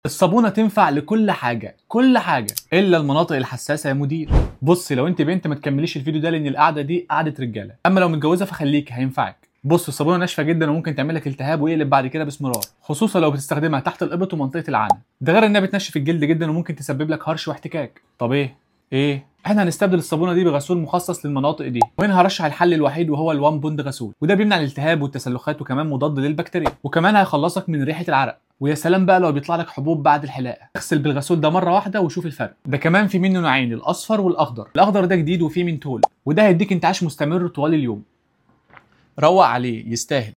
الصابونه تنفع لكل حاجه كل حاجه الا المناطق الحساسه يا مدير بص لو انت بنت ما تكمليش الفيديو ده لان القعده دي قعده رجاله اما لو متجوزه فخليك هينفعك بص الصابونه ناشفه جدا وممكن تعمل لك التهاب ويقلب بعد كده باسمرار خصوصا لو بتستخدمها تحت الابط ومنطقه العنق ده غير انها بتنشف الجلد جدا وممكن تسبب لك هرش واحتكاك طب ايه ايه احنا هنستبدل الصابونه دي بغسول مخصص للمناطق دي وهنا هرشح الحل الوحيد وهو الوان بوند غسول وده بيمنع الالتهاب والتسلخات وكمان مضاد للبكتيريا وكمان هيخلصك من ريحه العرق ويا سلام بقى لو بيطلع لك حبوب بعد الحلاقه اغسل بالغسول ده مره واحده وشوف الفرق ده كمان في منه نوعين الاصفر والاخضر الاخضر ده جديد وفيه منتول وده هيديك انتعاش مستمر طوال اليوم روق عليه يستاهل